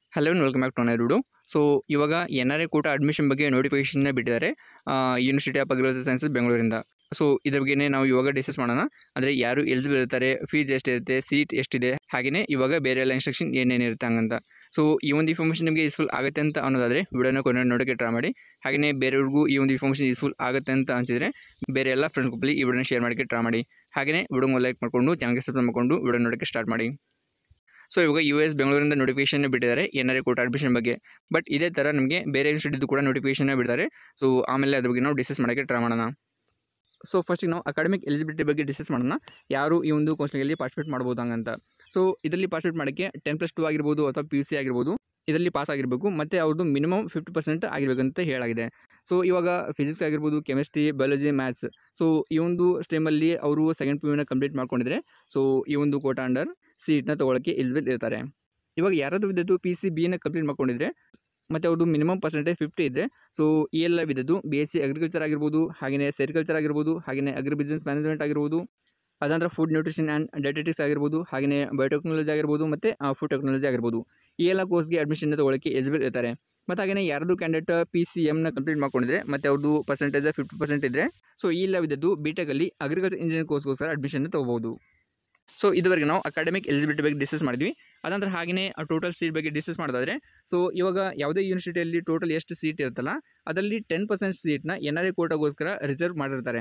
hello welcome back to ನೈರುಡು so ಇವಾಗ N R I quota admission ಬಗ್ಗೆ ನೋಟಿಫಿಕೇಶನ್ನ ಬಿಟ್ಟಿದ್ದಾರೆ ಯೂನಿವರ್ಸಿಟಿ ಆಫ್ ಅಗ್ರಿಕಲ್ಚರ್ ಸೈನ್ಸಸ್ ಬೆಂಗಳೂರಿಂದ ಸೊ ಇದ್ರ ಬಗ್ಗೆ ನಾವು ಇವಾಗ ಡಿಸ್ಕಸ್ ಮಾಡೋಣ ಅಂದರೆ ಯಾರು ಎಲಿಜಿಬಲ್ ಇರ್ತಾರೆ ಫೀಸ್ ಎಷ್ಟಿರುತ್ತೆ ಸೀಟ್ ಎಷ್ಟಿದೆ ಹಾಗೆಯೇ ಇವಾಗ ಬೇರೆ ಎಲ್ಲ ಇನ್ಸ್ಟ್ರಕ್ಷನ್ ಏನೇನಿರುತ್ತೆ ಹಂಗಂತ ಸೊ ಈ ಒಂದು ಇನ್ಫಾರ್ಮೇಷನ್ ನಿಮಗೆ ಯೂಸ್ಫುಲ್ ಆಗುತ್ತೆ ಅಂತ ಅನ್ನೋದಾದರೆ ವಿಡಿಯೋನ ಕೊನೆ ನೋಡೋಕ್ಕೆ ಟ್ರೈ ಮಾಡಿ ಹಾಗೆಯೇ ಬೇರೆಯವ್ರಿಗೂ ಈ ಒಂದು ಇನ್ಫಾರ್ಮೇಷನ್ ಯೂಸ್ಫುಲ್ ಆಗುತ್ತೆ ಅಂತ ಅನಿಸಿದರೆ ಬೇರೆ ಎಲ್ಲ ಫ್ರೆಂಡ್ಸ್ ಗ್ರೂಪಲ್ಲಿ ಈ ವಿಡಿಯೋನ ಶೇರ್ ಮಾಡೋಕ್ಕೆ ಟ್ರೈ ಮಾಡಿ ಹಾಗೆಯೇ ವಿಡಿಯೋ ಲೈಕ್ ಮಾಡಿಕೊಂಡು ಚಾನಲ್ಗೆ ಸಬ್ಸ್ಕ್ರೈಬ್ ಮಾಡಿಕೊಂಡು ವಿಡಿಯೋ ನೋಡೋಕ್ಕೆ ಸ್ಟಾರ್ಟ್ ಮಾಡಿ ಸೊ ಇವಾಗ ಯು ಎಸ್ ಬೆಂಗಳೂರಿಂದ ನೋಟಿಫಿಕೇಶನ್ ಬಿಟ್ಟಿದ್ದಾರೆ N R I quota admission ಬಗ್ಗೆ ಬಟ್ ಇದೇ ಥರ ನಮಗೆ ಬೇರೆ ಇನ್ಸ್ಟಿಟ್ಯೂಟ್ ಕೂಡ ನೋಟಿಫಿಕೇಶನ್ ಬಿಡ್ತಾರೆ ಸೊ ಆಮೇಲೆ ಅದ್ರ ಬಗ್ಗೆ ನಾವು ಡಿಸ್ಕಸ್ ಮಾಡೋಕ್ಕೆ ಟ್ರೈ ಮಾಡೋಣ ಸೊ ಫಸ್ಟಿಗೆ ನಾವು ಅಕಾಡೆಮಿಕ್ ಎಲಿಜಿಬಿಲಿಟಿ ಬಗ್ಗೆ ಡಿಸ್ಕಸ್ ಮಾಡೋಣ ಯಾರು ಈ ಒಂದು ಕೌನ್ಸಿಲಿಂಗಲ್ಲಿ ಪಾರ್ಟಿಸಿಪೇಟ್ ಮಾಡ್ಬೋದು ಹಂಗಂತ ಸೊ ಇದರಲ್ಲಿ ಪಾರ್ಟಿಸಿಪೇಟ್ ಮಾಡೋಕ್ಕೆ ಟೆನ್ ಪ್ಲಸ್ ಟು ಆಗಿರ್ಬೋದು ಅಥವಾ ಪಿ ಯು ಸಿ ಆಗಿರ್ಬೋದು ಇದರಲ್ಲಿ ಪಾಸ್ ಆಗಿರಬೇಕು ಮತ್ತು ಅವ್ರದ್ದು ಮಿನಿಮಮ್ ಫಿಫ್ಟಿ ಪರ್ಸೆಂಟ್ ಆಗಿರಬೇಕಂತ ಹೇಳಾಗಿದೆ ಸೊ ಇವಾಗ ಫಿಸಿಕ್ಸ್ ಆಗಿರ್ಬೋದು ಕೆಮಿಸ್ಟ್ರಿ ಬಯಾಲಜಿ ಮ್ಯಾಥ್ಸ್ ಸೊ ಈ ಒಂದು ಸ್ಟ್ರೀಮಲ್ಲಿ ಅವರು ಸೆಕೆಂಡ್ ಪಿ ಯುನ ಕಂಪ್ಲೀಟ್ ಮಾಡ್ಕೊಂಡಿದ್ರೆ ಸೊ ಈ ಒಂದು ಕೋಟ ಅಂಡರ್ ಸೀಟ್ನ ತೊಗೊಳಕ್ಕೆ ಎಲಿಜಿಬಲ್ ಇರ್ತಾರೆ ಇವಾಗ ಯಾರಾದರೂ ವಿದ್ಯದ್ದು ಪಿ ಸಿ ಬಿನ ಕಂಪ್ಲೀಟ್ ಮಾಡ್ಕೊಂಡಿದ್ರೆ ಮತ್ತು ಅವ್ರದ್ದು ಮಿನಿಮಮ್ ಪರ್ಸೆಂಟೇಜ್ ಫಿಫ್ಟಿ ಇದೆ ಸೊ ಈ ಎಲ್ಲ ವಿಧದ್ದು ಬಿ ಎಸ್ ಸಿ ಅಗ್ರಿಕಲ್ಚರ್ ಆಗಿರ್ಬೋದು ಹಾಗೆಯೇ ಸೆರಿಕಲ್ಚರ್ ಆಗಿರ್ಬೋದು ಹಾಗೆಯೇ ಅಗ್ರಿ ಬಿಸ್ನೆಸ್ ಮ್ಯಾನೇಜ್ಮೆಂಟ್ ಆಗಿರ್ಬೋದು ಅದಂದ್ರೆ ಫುಡ್ ನ್ಯೂಟ್ರಿಷನ್ ಆ್ಯಂಡ್ ಡಯಟೆಟಿಕ್ಸ್ ಆಗಿರ್ಬೋದು ಹಾಗೆಯೇ ಬಯೋಟೆಕ್ನಾಲಜಿ ಆಗಿರ್ಬೋದು ಮತ್ತು ಫುಡ್ ಟೆಕ್ನಾಲಜಿ ಆಗಿರ್ಬೋದು ಈ ಎಲ್ಲ ಕೋರ್ಸ್ಗೆ ಅಡ್ಮಿಷನ್ ತೊಗೊಳಕ್ಕೆ ಎಲಿಜಿಬಲ್ ಇರ್ತಾರೆ ಮತ್ತು ಹಾಗೆಯೇ ಯಾರ್ದು ಕ್ಯಾಂಡಿಡೇಟ್ ಪಿ ಸಿ ಎಮ್ನ ಕಂಪ್ಲೀಟ್ ಮಾಡ್ಕೊಂಡಿದ್ರೆ ಮತ್ತು ಅವ್ರದ್ದು ಪರ್ಸೆಂಟೇಜ್ ಫಿಫ್ಟಿ ಪರ್ಸೆಂಟ್ ಇದ್ದರೆ ಸೊ ಈ ಎಲ್ಲ ವಿಧದ್ದು ಬಿ ಟೆಕಲ್ಲಿ ಅಗ್ರಿಕಲ್ಚರ್ ಇಂಜಿನಿಯರ್ ಕೋರ್ಸ್ಗೋಸ್ಕರ ಅಡ್ಮಿಷನ್ ತೊಗೋಬೋದು ಸೊ ಇದುವರೆಗೆ ನಾವು ಅಕಾಡೆಮಿಕ್ ಎಲಿಜಿಬಿಲಿಟಿ ಬಗ್ಗೆ ಡಿಸ್ಕಸ್ ಮಾಡಿದ್ವಿ ಅದಂತರ ಹಾಗೆಯೇ ಟೋಟಲ್ ಸೀಟ್ ಬಗ್ಗೆ ಡಿಸ್ಕಸ್ ಮಾಡೋದಾದರೆ ಸೊ ಇವಾಗ ಯಾವುದೇ ಯೂನಿವರ್ಸಿಟಿಯಲ್ಲಿ ಟೋಟಲ್ ಎಷ್ಟು ಸೀಟ್ ಇರುತ್ತಲ್ಲ ಅದರಲ್ಲಿ ಟೆನ್ ಪರ್ಸೆಂಟ್ ಸೀಟ್ನ ಎನ್ ಆರ್ ಐ ಕೋಟಾಗೋಸ್ಕರ ರಿಸರ್ವ್ ಮಾಡಿರ್ತಾರೆ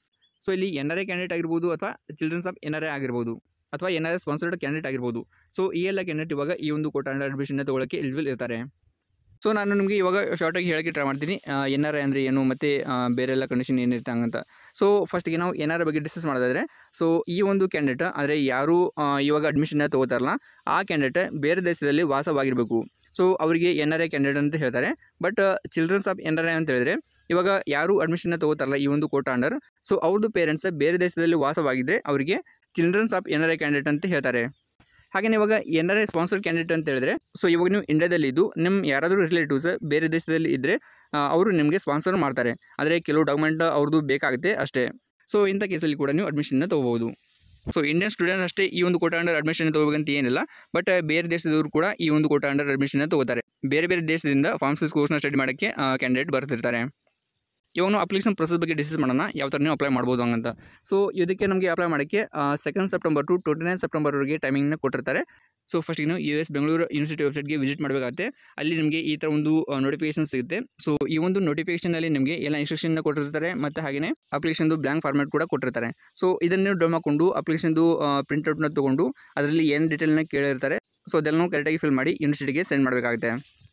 ಸೊ ಇಲ್ಲಿ ಎನ್ ಆರ್ ಐ ಕ್ಯಾಂಡಿಡೇಟ್ ಆಗಿರ್ಬೋದು ಅಥವಾ childrens of N R I ಆಗಿರ್ಬೋದು ಅಥವಾ N R I sponsored candidate ಆಗಿರ್ಬೋದು ಸೊ ಈ ಎಲ್ಲ ಕ್ಯಾಂಡಿಡೇಟ್ ಇವಾಗ ಈ ಒಂದು ಕೋಟ ಅಂಡರ್ ಅಡ್ಮಿಷನ್ನ ತೊಗೊಳಕ್ಕೆ ಎಲಿಜಿಬಲ್ ಇರ್ತಾರೆ ಸೊ ನಾನು ನಿಮಗೆ ಇವಾಗ ಶಾರ್ಟಾಗಿ ಹೇಳೋಕ್ಕೆ ಟ್ರೈ ಮಾಡ್ತೀನಿ ಎನ್ ಆರ್ ಐ ಅಂದರೆ ಏನು ಮತ್ತು ಬೇರೆ ಎಲ್ಲ ಕಂಡೀಷನ್ ಏನಿರುತ್ತೆ ಹಂಗಂತ ಸೊ ಫಸ್ಟಿಗೆ ನಾವು ಎನ್ ಆರ್ ಐ ಬಗ್ಗೆ ಡಿಸ್ಕಸ್ ಮಾಡೋದಾದರೆ ಸೊ ಈ ಒಂದು ಕ್ಯಾಂಡಿಡೇಟ್ ಅಂದರೆ ಯಾರು ಆ, ಇವಾಗ ಅಡ್ಮಿಷನ್ನ ತೊಗೋತಾರಲ್ಲ ಆ ಕ್ಯಾಂಡಿಡೇಟ್ ಬೇರೆ ದೇಶದಲ್ಲಿ ವಾಸವಾಗಿರಬೇಕು ಸೊ ಅವರಿಗೆ ಎನ್ ಆರ್ ಐ ಕ್ಯಾಂಡಿಡೇಟ್ ಅಂತ ಹೇಳ್ತಾರೆ but childrens of N R I ಅಂತ ಹೇಳಿದ್ರೆ ಇವಾಗ ಯಾರು ಅಡ್ಮಿಷನ್ನ ತೊಗೋತಾರಲ್ಲ ಈ ಒಂದು ಕೋಟ ಅಂಡರ್ ಸೊ ಅವ್ರದ್ದು ಪೇರೆಂಟ್ಸ್ ಬೇರೆ ದೇಶದಲ್ಲಿ ವಾಸವಾಗಿದ್ದರೆ ಅವರಿಗೆ childrens of N R I candidate ಅಂತ ಹೇಳ್ತಾರೆ ಹಾಗೆಯೇ ಇವಾಗ N R I sponsored candidate ಅಂತ ಹೇಳಿದ್ರೆ ಸೊ ಇವಾಗ ನೀವು ಇಂಡಿಯಾದಲ್ಲಿ ಇದ್ದು ನಿಮ್ಮ ಯಾರಾದರೂ ರಿಲೇಟಿವ್ಸ್ ಬೇರೆ ದೇಶದಲ್ಲಿ ಇದ್ದರೆ ಅವರು ನಿಮಗೆ ಸ್ಪಾನ್ಸರ್ ಮಾಡ್ತಾರೆ ಆದರೆ ಕೆಲವು ಡಾಕ್ಯುಮೆಂಟ್ ಅವ್ರದ್ದು ಬೇಕಾಗುತ್ತೆ ಅಷ್ಟೇ ಸೊ ಇಂಥ ಕೇಸಲ್ಲಿ ಕೂಡ ನೀವು ಅಡ್ಮಿಷನ್ನ ತೊಗೋಬೋದು ಸೊ ಇಂಡಿಯನ್ ಸ್ಟೂಡೆಂಟ್ ಅಷ್ಟೇ ಈ ಒಂದು ಕೋಟ ಅಂಡರ್ ಅಡ್ಮಿಷನ್ ತೊಗೋಬೇಕಂತ ಏನಿಲ್ಲ ಬಟ್ ಬೇರೆ ದೇಶದವರು ಕೂಡ ಈ ಒಂದು ಕೋಟ ಅಂಡರ್ ಅಡ್ಮಿಷನ್ನ ತೊಗೋತಾರೆ ಬೇರೆ ಬೇರೆ ದೇಶದಿಂದ ಫಾರ್ಮಸಿಸ್ ಕೋರ್ಸ್ನ ಸ್ಟಡಿ ಮಾಡೋಕ್ಕೆ ಕ್ಯಾಂಡಿಡೇಟ್ ಬರ್ತಿರ್ತಾರೆ ಇವಾಗ ನಾವು ಅಪ್ಲಿಕೇಶನ್ ಪ್ರೊಸೆಸ್ ಬಗ್ಗೆ ಡಿಸ್ಕಸ್ ಮಾಡೋಣ ಯಾವ ಥರ ನೀವು ಅಪ್ಲೈ ಮಾಡ್ಬೋದು ಹಂಗಂತ ಸೊ ಇದಕ್ಕೆ ನಮಗೆ ಅಪ್ಲೈ ಮಾಡೋಕ್ಕೆ second September to twenty nine ಸೆಪ್ಟೆಂಬರ್ವರೆಗೆ ಟೈಮಿಂಗ್ನ ಕೊಟ್ಟಿರ್ತಾರೆ ಸೊ ಫಸ್ಟಿಗೆ ನೀವು ಯು ಎಸ್ ಬೆಂಗಳೂರು ಯೂನಿವರ್ಸಿಟಿ ವೆಬ್ಸೈಟ್ಗೆ ವಿಸಿಟ್ ಮಾಡಬೇಕಾಗುತ್ತೆ ಅಲ್ಲಿ ನಿಮಗೆ ಈ ಥರ ಒಂದು ನೋಟಿಫಿಕೇಶನ್ ಸಿಗುತ್ತೆ ಸೊ ಈ ಒಂದು ನೋಟಿಫಿಕೇಶನಲ್ಲಿ ನಿಮಗೆ ಎಲ್ಲ ಇನ್ಸ್ಟ್ರಕ್ಷನ್ನ ಕೊಟ್ಟಿರ್ತಾರೆ ಮತ್ತು ಹಾಗೆಯೇ ಅಪ್ಲಿಕೇಶನ್ದು ಬ್ಲ್ಯಾಂಕ್ ಫಾರ್ಮೆಟ್ ಕೂಡ ಕೊಟ್ಟಿರ್ತಾರೆ ಸೊ ಇದನ್ನು ಡೌನ್ ಮಾಡಿಕೊಂಡು ಅಪ್ಲಿಕೇಶನ್ದು ಪ್ರಿಂಟ್ಔಟ್ನ ತೊಗೊಂಡು ಅದರಲ್ಲಿ ಏನು ಡೀಟೇಲ್ನ ಕೇಳಿರ್ತಾರೆ ಸೊ ಅದೆಲ್ಲನೂ ಕರೆಕ್ಟಾಗಿ ಫಿಲ್ ಮಾಡಿ ಯೂನಿವರ್ಸಿಟಿಗೆ ಸೆಂಡ್ ಮಾಡಬೇಕಾಗುತ್ತೆ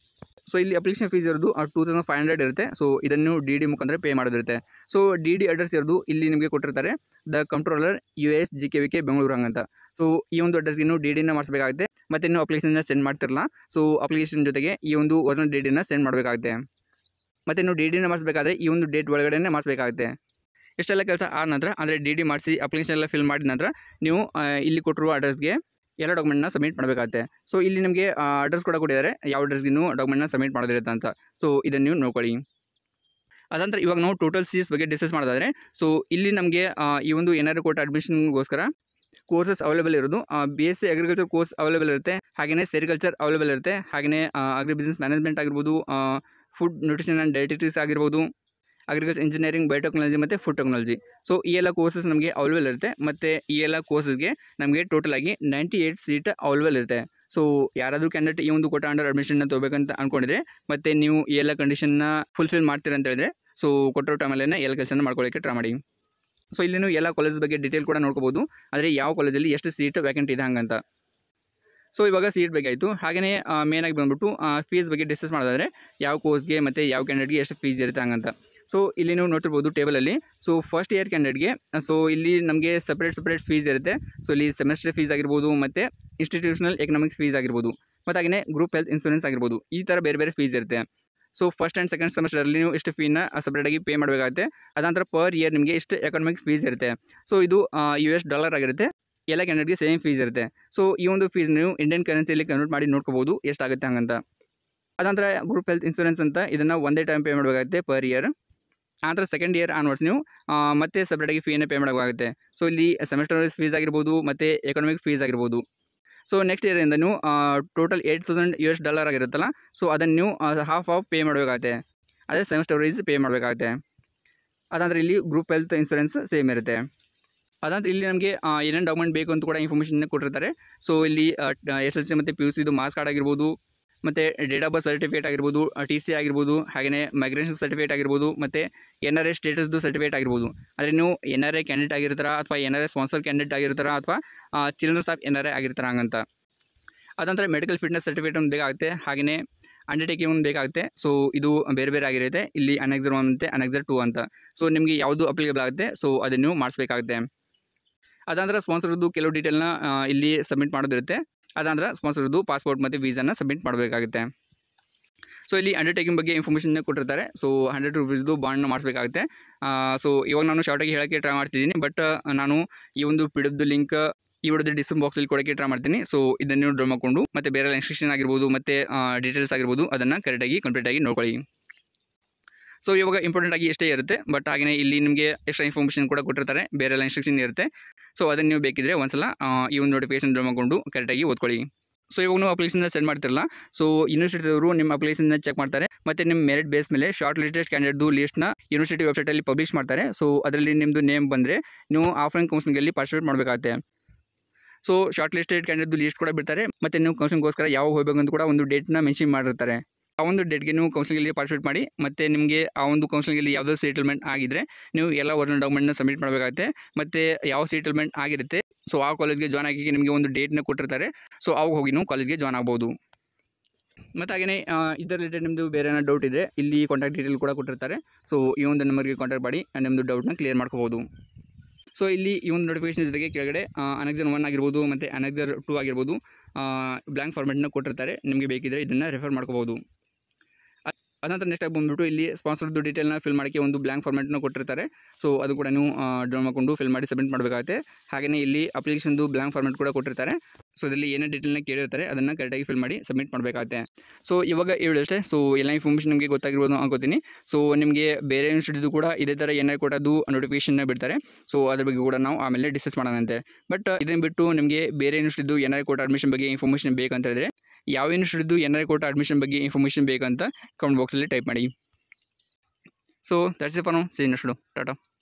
ಸೊ ಇಲ್ಲಿ ಅಪ್ಲಿಕೇಶನ್ ಫೀಸ್ ಇರೋದು ಟೂ ತೌಸಂಡ್ ಫೈವ್ ಹಂಡ್ರೆಡ್ ಇರುತ್ತೆ ಸೊ ಇದನ್ನು ಡಿ ಡಿ ಮುಖಾಂತರ ಪೇ ಮಾಡೋದಿರುತ್ತೆ ಸೊ ಡಿ ಡಿ ಅಡ್ರೆಸ್ ಇರೋದು ಇಲ್ಲಿ ನಿಮಗೆ ಕೊಟ್ಟಿರ್ತಾರೆ the controller U S G K V K Bengaluru ಹಂಗಂತ ಸೊ ಈ ಒಂದು ಅಡ್ರೆಸ್ಗೆ ನೀವು ಡಿ ಡಿನ ಮಾಡಿಸ್ಬೇಕಾಗುತ್ತೆ ಮತ್ತು ನೀವು ಅಪ್ಲಿಕೇಶನ್ನ ಸೆಂಡ್ ಮಾಡ್ತಿರಲ್ಲ ಸೊ ಅಪ್ಲಿಕೇಶನ್ ಜೊತೆಗೆ ಈ ಒಂದು ಒರಿಜಿನಲ್ ಡಿ ಡಿನ ಸೆಂಡ್ ಮಾಡಬೇಕಾಗುತ್ತೆ ಮತ್ತು ನೀವು ಡಿ ಡಿನ ಮಾಡಿಸ್ಬೇಕಾದ್ರೆ ಈ ಒಂದು ಡೇಟ್ ಒಳಗಡೆ ಮಾಡಿಸ್ಬೇಕಾಗುತ್ತೆ ಇಷ್ಟೆಲ್ಲ ಕೆಲಸ ಆದ ನಂತರ ಅಂದರೆ ಡಿ ಡಿ ಮಾಡಿಸಿ ಅಪ್ಲಿಕೇಶನ್ ಎಲ್ಲ ಫಿಲ್ ಮಾಡಿದ ನಂತರ ನೀವು ಆ, ಇಲ್ಲಿ ಕೊಟ್ಟಿರುವ ಅಡ್ರೆಸ್ಗೆ ಎಲ್ಲ ಡಾಕ್ಯುಮೆಂಟ್ನ ಸಬ್ಮಿಟ್ ಮಾಡಬೇಕಾಗುತ್ತೆ ಸೊ ಇಲ್ಲಿ ನಿಮಗೆ ಅಡ್ರೆಸ್ ಕೂಡ ಕೊಟ್ಟಿದ್ದಾರೆ ಯಾವ ಅಡ್ರೆಸ್ಗೆ ನೀವು ಡಾಕ್ಯುಮೆಂಟ್ನ ಸಬ್ಮಿಟ್ ಮಾಡೋದಿರುತ್ತೆ ಅಂತ ಸೊ ಇದನ್ನು ನೀವು ನೋಡ್ಕೊಳ್ಳಿ ಅದಂತರ ಇವಾಗ ನಾವು ಟೋಟಲ್ ಸೀಸ್ ಬಗ್ಗೆ ಡಿಸ್ಕಸ್ ಮಾಡೋದಾದರೆ ಸೊ ಇಲ್ಲಿ ನಮಗೆ ಈ ಒಂದು ಏನಾದ್ರು ಕೋಟ ಅಡ್ಮಿಷನ್ಗೋಸ್ಕರ ಕೋರ್ಸಸ್ ಅವೈಲೇಬಲ್ ಇರೋದು B S C agriculture course available ಇರುತ್ತೆ ಹಾಗೆಯೇ ಸೆರಿಕಲ್ಚರ್ ಅವೈಲೇಬಲ್ ಇರುತ್ತೆ ಹಾಗೆಯೇ ಅಗ್ರಿ ಬಿಸ್ನೆಸ್ ಮ್ಯಾನೇಜ್ಮೆಂಟ್ ಆಗಿರ್ಬೋದು ಫುಡ್ ನ್ಯೂಟ್ರಿಷನ್ ಆ್ಯಂಡ್ ಡಯಟಿಟಿಕ್ಸ್ ಆಗಿರ್ಬೋದು ಅಗ್ರಿಕಲ್ಚರ್ ಇಂಜಿನಿಯರಿಂಗ್ ಬಯೋಟೆಕ್ನಾಲಜಿ ಮತ್ತು ಫುಡ್ ಟೆಕ್ನಾಲಜಿ ಸೊ ಈ ಎಲ್ಲ ಕೋರ್ಸಸ್ ನಮಗೆ ಅವೈಲೇಬಲ್ ಇರುತ್ತೆ ಮತ್ತು ಈ ಎಲ್ಲ ಕೋರ್ಸಸ್ಗೆ ನಮಗೆ ಟೋಟಲ್ ಆಗಿ ನೈಂಟಿ ಏಯ್ಟ್ ಸೀಟ್ ಅವೈಲೇಬಲ್ ಇರುತ್ತೆ ಸೊ ಯಾರಾದರೂ ಕ್ಯಾಂಡಿಡೇಟ್ ಈ ಒಂದು ಕೋಟ ಅಂಡರ್ ಅಡ್ಮಿಷನ್ನ ತೊಗೋಬೇಕಂತ ಅಂದ್ಕೊಂಡಿದ್ರೆ ಮತ್ತು ನೀವು ಈ ಎಲ್ಲ ಕಂಡೀಷನ್ನ ಫುಲ್ಫಿಲ್ ಮಾಡ್ತೀರ ಅಂತ ಹೇಳಿದ್ರೆ ಸೊ ಕೊಟ್ಟಿರೋ ಟೈಮಲ್ಲೇ ಎಲ್ಲ ಕೆಲಸನ ಮಾಡ್ಕೊಳ್ಳೋಕ್ಕೆ ಟ್ರೈ ಮಾಡಿ ಸೊ ಇಲ್ಲಿ ನೀವು ಎಲ್ಲ ಕಾಲೇಜ್ ಬಗ್ಗೆ ಡೀಟೇಲ್ ಕೂಡ ನೋಡ್ಕೋಬೋದು ಆದರೆ ಯಾವ ಕಾಲೇಜಲ್ಲಿ ಎಷ್ಟು ಸೀಟ್ ವ್ಯಾಕೆಂಟ್ ಇದೆ ಹಂಗಂತ ಸೊ ಇವಾಗ ಸೀಟ್ ಬಗ್ಗೆ ಆಯಿತು ಹಾಗೆಯೇ ಮೇನಾಗಿ ಬಂದ್ಬಿಟ್ಟು ಫೀಸ್ ಬಗ್ಗೆ ಡಿಸ್ಕಸ್ ಮಾಡೋದಾದರೆ ಯಾವ ಕೋರ್ಸ್ಗೆ ಮತ್ತು ಯಾವ ಕ್ಯಾಂಡಿಡೇಟ್ಗೆ ಎಷ್ಟು ಫೀಸ್ ಇರುತ್ತೆ ಹಂಗಂತ ಸೊ ಇಲ್ಲಿ ನೀವು ನೋಡ್ತಿರ್ಬೋದು ಟೇಬಲಲ್ಲಿ ಸೊ ಫಸ್ಟ್ ಇಯರ್ ಕ್ಯಾಂಡಿಡೇಟ್ಗೆ ಸೊ ಇಲ್ಲಿ ನಮಗೆ ಸಪ್ರೇಟ್ ಸಪ್ರೇಟ್ ಫೀಸ್ ಇರುತ್ತೆ ಸೊ ಇಲ್ಲಿ ಸೆಮೆಸ್ಟರ್ ಫೀಸ್ ಆಗಿರ್ಬೋದು ಮತ್ತು ಇನ್ಸ್ಟಿಟ್ಯೂಷನಲ್ ಎಕನಾಮಿಕ್ಸ್ ಫೀಸ್ ಆಗಿರ್ಬೋದು ಮತ್ತು ಹಾಗೆಯೇ ಗ್ರೂಪ್ ಹೆಲ್ತ್ ಇನ್ಸೂರೆನ್ಸ್ ಆಗಿರ್ಬೋದು ಈ ಥರ ಬೇರೆ ಬೇರೆ ಫೀಸ್ ಇರುತ್ತೆ ಸೊ ಫಸ್ಟ್ ಆ್ಯಂಡ್ ಸೆಕೆಂಡ್ ಸೆಮೆಸ್ಟರಲ್ಲಿ ನೀವು ಎಷ್ಟು ಫೀನ ಸಪ್ರೇಟಾಗಿ ಪೇ ಮಾಡಬೇಕಾಗುತ್ತೆ ಅದಂತರ ಪರ್ ಇಯರ್ ನಿಮಗೆ ಎಷ್ಟು ಎಕನಾಮಿಕ್ ಫೀಸ್ ಇರುತ್ತೆ ಸೊ ಇದು ಯು ಎಸ್ ಡಾಲರ್ ಆಗಿರುತ್ತೆ ಎಲ್ಲ ಕ್ಯಾಂಡಿಡೇಟ್ಗೆ ಸೇಮ್ ಫೀಸ್ ಇರುತ್ತೆ ಸೊ ಈ ಒಂದು ಫೀಸ್ ನೀವು ಇಂಡಿಯನ್ ಕರೆನ್ಸಿಯಲ್ಲಿ ಕನ್ವರ್ಟ್ ಮಾಡಿ ನೋಡ್ಕೋಬೋದು ಎಷ್ಟಾಗುತ್ತೆ ಹಂಗಂತ ಅದಂತರ ಗ್ರೂಪ್ ಹೆಲ್ತ್ ಇನ್ಸೂರೆನ್ಸ್ ಅಂತ ಇದನ್ನು ಒಂದೇ ಟೈಮ್ ಪೇ ಮಾಡಬೇಕಾಗುತ್ತೆ ಪರ್ ಇಯರ್ ಆನಂತರ ಸೆಕೆಂಡ್ ಇಯರ್ ಆನ್ವರ್ಡ್ಸ್ ನೀವು ಆ, ಮತ್ತೆ ಸಪ್ರೇಟಾಗಿ ಫೀನ ಪೇ ಮಾಡಬೇಕಾಗುತ್ತೆ ಸೊ ಇಲ್ಲಿ ಸೆಮೆಸ್ಟರ್ ಫೀಸ್ ಆಗಿರ್ಬೋದು ಮತ್ತು ಎಕನಾಮಿಕ್ ಫೀಸ್ ಆಗಿರ್ಬೋದು ಸೊ ನೆಕ್ಸ್ಟ್ ಇಯರಿಂದ ನೀವು total eight thousand U S dollar ಆಗಿರುತ್ತಲ್ಲ ಸೊ ಅದನ್ನು ನೀವು ಹಾಫ್ ಆಫ್ ಪೇ ಮಾಡಬೇಕಾಗುತ್ತೆ ಅದೇ ಸೆಮಿಸ್ಟರ್ ವೈಸ್ ಪೇ ಮಾಡಬೇಕಾಗುತ್ತೆ ಅದಂದರೆ ಇಲ್ಲಿ ಗ್ರೂಪ್ ಹೆಲ್ತ್ ಇನ್ಸೂರೆನ್ಸ್ ಸೇಮ್ ಇರುತ್ತೆ ಅದಂದ್ರೆ ಇಲ್ಲಿ ನಮಗೆ ಏನೇನು ಡಾಕ್ಯುಮೆಂಟ್ ಬೇಕು ಅಂತ ಕೂಡ ಇನ್ಫಾರ್ಮೇಷನ್ ಕೊಟ್ಟಿರ್ತಾರೆ ಸೊ ಇಲ್ಲಿ ಎಸ್ ಎಲ್ ಸಿ ಮತ್ತು ಪಿ ಯು ಸಿದು ಮಾರ್ಕ್ಸ್ ಕಾರ್ಡ್ ಆಗಿರ್ಬೋದು ಮತ್ತು ಡೇಟ್ ಆಫ್ ಬರ್ತ್ ಸರ್ಟಿಫಿಕೇಟ್ ಆಗಿರ್ಬೋದು ಟಿ ಸಿ ಆಗಿರ್ಬೋದು ಹಾಗೆಯೇ ಮೈಗ್ರೇಷನ್ ಸರ್ಟಿಫಿಕೇಟ್ ಆಗಿರ್ಬೋದು ಮತ್ತು ಎನ್ ಆರ್ ಎ ಸ್ಟೇಟಸ್ದು ಸರ್ಟಿಫಿಕೇಟ್ ಆಗಿರ್ಬೋದು ಅಂದರೆ ನೀವು ಎನ್ ಆರ್ ಎ ಕ್ಯಾಂಡಿಡೇಟ್ ಆಗಿರ್ತಾರ ಅಥವಾ N R A sponsor candidate ಆಗಿರ್ತಾರ ಅಥವಾ childrens of N R A ಆಗಿರ್ತಾರ ಹಂಗಂತ ಅದಂತರ ಮೆಡಿಕಲ್ ಫಿಟ್ನೆಸ್ ಸರ್ಟಿಫಿಕೇಟ್ ಒಂದು ಬೇಕಾಗುತ್ತೆ ಹಾಗೆಯೇ ಅಂಡರ್ಟೇಕಿಂಗ್ ಒಂದು ಬೇಕಾಗುತ್ತೆ ಸೊ ಇದು ಬೇರೆ ಬೇರೆ ಆಗಿರುತ್ತೆ ಇಲ್ಲಿ ಅನೆಕ್ಸರ್ ಒನ್ ಮತ್ತು ಅನೆಕ್ಸರ್ ಟೂ ಅಂತ ಸೊ ನಿಮಗೆ ಯಾವುದು ಅಪ್ಲಿಕೇಬಲ್ ಆಗುತ್ತೆ ಸೊ ಅದನ್ನು ನೀವು ಮಾಡಿಸ್ಬೇಕಾಗುತ್ತೆ ಅದಂದ್ರೆ ಸ್ಪಾನ್ಸರ್ದು ಕೆಲವು ಡೀಟೇಲ್ನ ಇಲ್ಲಿ ಸಬ್ಮಿಟ್ ಮಾಡೋದಿರುತ್ತೆ ಅದಂದ್ರೆ ಸ್ಪಾನ್ಸರ್ದು ಪಾಸ್ಪೋರ್ಟ್ ಮತ್ತು ವೀಸಾನ ಸಬ್ಮಿಟ್ ಮಾಡಬೇಕಾಗುತ್ತೆ ಸೊ ಇಲ್ಲಿ ಅಂಡರ್ಟೇಕಿಂಗ್ ಬಗ್ಗೆ ಇನ್ಫಾರ್ಮೇಷನ್ ಕೊಟ್ಟಿರ್ತಾರೆ ಸೊ ಹಂಡ್ರೆಡ್ ರುಪೀಸ್ದು ಬಾಂಡ್ನ ಮಾಡಿಸ್ಬೇಕಾಗುತ್ತೆ ಸೊ ಇವಾಗ ನಾನು ಶಾರ್ಟಾಗಿ ಹೇಳೋಕ್ಕೆ ಟ್ರೈ ಮಾಡ್ತಿದ್ದೀನಿ ಬಟ್ ನಾನು ಈ ಒಂದು ಪಿ ಡಿ ಲಿಂಕ್ ಈ ವಿಡಿಯೋದ ಡಿಸ್ಕ್ರಿಪ್ ಬಾಕ್ಸಲ್ಲಿ ಕೊಡೋಕ್ಕೆ ಟ್ರೈ ಮಾಡ್ತೀನಿ ಸೊ ಇದನ್ನು ನೀವು ಡ್ರಾ ಮಾಡಿಕೊಂಡು ಮತ್ತು ಬೇರೆ ಇನ್ಸ್ಟ್ರಕ್ಷನ್ ಆಗಿರ್ಬೋದು ಮತ್ತು ಡೀಟೇಲ್ಸ್ ಆಗಿರ್ಬೋದು ಅದನ್ನು ಕರೆಕ್ಟಾಗಿ ಕಂಪ್ಲೀಟಾಗಿ ನೋಡ್ಕೊಳ್ಳಿ ಸೊ ಇವಾಗ ಇಂಪಾರ್ಟೆಂಟ್ ಆಗಿ ಎಷ್ಟೇ ಇರುತ್ತೆ ಬಟ್ ಹಾಗೆಯೇ ಇಲ್ಲಿ ನಿಮಗೆ ಎಕ್ಸ್ಟ್ರಾ ಇನ್ಫಾರ್ಮೇಷನ್ ಕೂಡ ಕೊಟ್ಟಿರ್ತಾರೆ ಬೇರೆ ಇನ್ಸ್ಟ್ರಕ್ಷನ್ ಇರುತ್ತೆ ಸೊ ಅದನ್ನು ನೀವು ಬೇಕಿದ್ರೆ ಒಂದ್ಸಲ ಆ, ಈ ಒಂದು ನೋಟಿಫಿಕೇಶನ್ ಡ್ರಾ ಮಾಡಿಕೊಂಡು ಕರೆಕ್ಟಾಗಿ ಓದ್ಕೊಳ್ಳಿ ಸೊ ಇವಾಗ ನೀವು ಅಪ್ಲಿಕೇಶನ್ ಸೆಂಡ್ ಮಾಡ್ತಿರಲ್ಲ ಸೊ ಯೂನಿವರ್ಸಿಟಿಯವರು ನಿಮ್ಮ ಅಪ್ಲಿಕೇಶನ್ನ ಚೆಕ್ ಮಾಡ್ತಾರೆ ಮತ್ತು ನಿಮ್ಮ ಮೆರಿಟ್ ಬೇಸ್ ಮೇಲೆ ಶಾರ್ಟ್ ಲಿಸ್ಟೆಡ್ ಕ್ಯಾಂಡಿಡೇಟ್ದು ಲಿಸ್ಟ್ನ ಯೂನಿವರ್ಸಿಟಿ ವೆಬ್ಸೈಟಲ್ಲಿ ಪಬ್ಲಿಷ್ ಮಾಡ್ತಾರೆ ಸೊ ಅದರಲ್ಲಿ ನಿಮ್ಮದು ನೇಮ್ ಬಂದರೆ ನೀವು ಆಫ್ಲೈನ್ ಕೌನ್ಸಿಲಿಂಗಲ್ಲಿ ಪಾರ್ಟಿಸಿಪೇಟ್ ಮಾಡಬೇಕಾಗುತ್ತೆ ಸೊ ಶಾರ್ಟ್ ಲಿಸ್ಟೆಡ್ ಕ್ಯಾಂಡಿಡೇಟ್ದು ಲಿಸ್ಟ್ ಕೂಡ ಬಿಡ್ತಾರೆ ಮತ್ತು ನೀವು ಕೌನ್ಸಿಲಿಂಗ್ಗೋಸ್ಕರ ಯಾವಾಗ ಹೋಗಬೇಕು ಅಂತ ಕೂಡ ಒಂದು ಡೇಟ್ನ ಮೆನ್ಷನ್ ಮಾಡಿರ್ತಾರೆ ಆ ಒಂದು ಡೇಟ್ಗೆ ನೀವು ಕೌನ್ಸಿಲಿಂಗಲ್ಲಿ ಪಾರ್ಟಿಸಿಪೇಟ್ ಮಾಡಿ ಮತ್ತು ನಿಮಗೆ ಆ ಒಂದು ಕೌನ್ಸಿಲಿಂಗಲ್ಲಿ ಯಾವುದೋ ಸೆಟಲ್ಮೆಂಟ್ ಆಗಿದ್ದರೆ ನೀವು ಎಲ್ಲ ಒರಿಜಿನಲ್ ಡಾಕ್ಯುಮೆಂಟ್ನ ಸಬ್ಮಿಟ್ ಮಾಡಬೇಕಾಗುತ್ತೆ ಮತ್ತು ಯಾವ ಸೆಟಲ್ಮೆಂಟ್ ಆಗಿರುತ್ತೆ ಸೊ ಆ ಕಾಲೇಜ್ಗೆ ಜಾಯ್ನ್ ಆಗಿ ನಿಮಗೆ ಒಂದು ಡೇಟ್ನ ಕೊಟ್ಟಿರ್ತಾರೆ ಸೊ ಅವಾಗ ಹೋಗಿ ನೀವು ಕಾಲೇಜ್ಗೆ ಜಾಯ್ನ್ ಆಗ್ಬೋದು ಮತ್ತು ಹಾಗೆಯೇ ಇದರ ರಿಲೇಟೆಡ್ ನಿಮ್ಮದು ಬೇರೆ ಏನೋ ಡೌಟ್ ಇದೆ ಇಲ್ಲಿ ಕಾಂಟ್ಯಾಕ್ಟ್ ಡೀಟೇಲ್ ಕೂಡ ಕೊಟ್ಟಿರ್ತಾರೆ ಸೊ ಈ ಒಂದು ನಂಬರ್ಗೆ ಕಾಂಟ್ಯಾಕ್ಟ್ ಮಾಡಿ ನಿಮ್ಮದು ಡೌಟ್ನ ಕ್ಲಿಯರ್ ಮಾಡ್ಕೋಬೋದು ಸೊ ಇಲ್ಲಿ ಈ ಒಂದು ನೋಟಿಫಿಕೇಶನ್ ಜೊತೆಗೆ ಕೆಳಗಡೆ ಅನೆಕ್ಸರ್ ಒನ್ ಆಗಿರ್ಬೋದು ಮತ್ತು ಅನೆಕ್ಸರ್ ಟೂ ಆಗಿರ್ಬೋದು ಬ್ಲ್ಯಾಂಕ್ ಫಾರ್ಮೆಟ್ನ ಕೊಟ್ಟಿರ್ತಾರೆ ನಿಮಗೆ ಬೇಕಿದ್ದರೆ ಇದನ್ನು ರೆಫರ್ ಮಾಡ್ಕೋಬೋದು ಅದಂತರ ನೆಕ್ಸ್ಟ್ ಆಗಿ ಬಂದುಬಿಟ್ಟು ಇಲ್ಲಿ ಸ್ಪಾನ್ಸರ್ದು ಡೀಟೇಲ್ನ ಫಿಲ್ ಮಾಡೋಕ್ಕೆ ಒಂದು ಬ್ಲ್ಯಾಂಕ್ ಫಾರ್ಮೆಟ್ನ ಕೊಟ್ಟಿರ್ತಾರೆ ಸೊ ಅದು ಕೂಡ ನೀವು ಡ್ರಾ ಮಾಡಿಕೊಂಡು ಫಿಲ್ ಮಾಡಿ ಸಬ್ಮಿಟ್ ಮಾಡಬೇಕಾಗುತ್ತೆ ಹಾಗೆಯೇ ಇಲ್ಲಿ ಅಪ್ಲಿಕೇಶನ್ದು ಬ್ಲ್ಯಾಂಕ್ ಫಾರ್ಮೆಟ್ ಕೂಡ ಕೊಟ್ಟಿರ್ತಾರೆ ಸೊ ಇದರಲ್ಲಿ ಏನೇ ಡೀಟೇಲ್ನ ಕೇಳಿರ್ತಾರೆ ಅದನ್ನು ಕರೆಕ್ಟಾಗಿ ಫಿಲ್ ಮಾಡಿ ಸಬ್ಮಿಟ್ ಮಾಡಬೇಕಾಗುತ್ತೆ ಸೊ ಇವಾಗ ಹೇಳಿ ಅಷ್ಟೇ ಸೊ ಎಲ್ಲ ಇನ್ಫಾರ್ಮೇಷನ್ ನಿಮಗೆ ಗೊತ್ತಾಗಿರ್ಬೋದು ಅನ್ಕೋತೀನಿ ಸೊ ನಿಮಗೆ ಬೇರೆ ಇನ್ಸ್ಟಿಟ್ಯೂಟ್ ಕೂಡ ಇದೇ ಥರ ಏನೇ ಕೊಟ್ಟದ್ದು ನೋಟಿಫಿಕೇಶನ್ನ ಬಿಡ್ತಾರೆ ಸೊ ಅದ್ರ ಬಗ್ಗೆ ಕೂಡ ನಾವು ಆಮೇಲೆ ಡಿಸ್ಕಸ್ ಮಾಡೋಣಂತೆ ಬಟ್ ಇದನ್ನು ಬಿಟ್ಟು ನಿಮಗೆ ಬೇರೆ ಇನ್ಸ್ಟಿಟ್ಯೂಟ್ ಏನಾರು ಕೊಟ್ಟ ಅಡ್ಮಿಷನ್ ಬಗ್ಗೆ ಇನ್ಫಾರ್ಮೇಷನ್ ಬೇಕಂತ ಹೇಳಿದ್ರೆ ಯಾವ ಇನ್ಸ್ಟಿಟ್ಯೂಟ್ ಏನಾರು ಕೊಟ್ಟ ಅಡ್ಮಿಷನ್ ಬಗ್ಗೆ ಇನ್ಫಾರ್ಮೇಷನ್ ಬೇಕಂತ ಕಮೆಂಟ್ ಬಾಕ್ಸಲ್ಲಿ ಟೈಪ್ ಮಾಡಿ so that's if for no see next Tata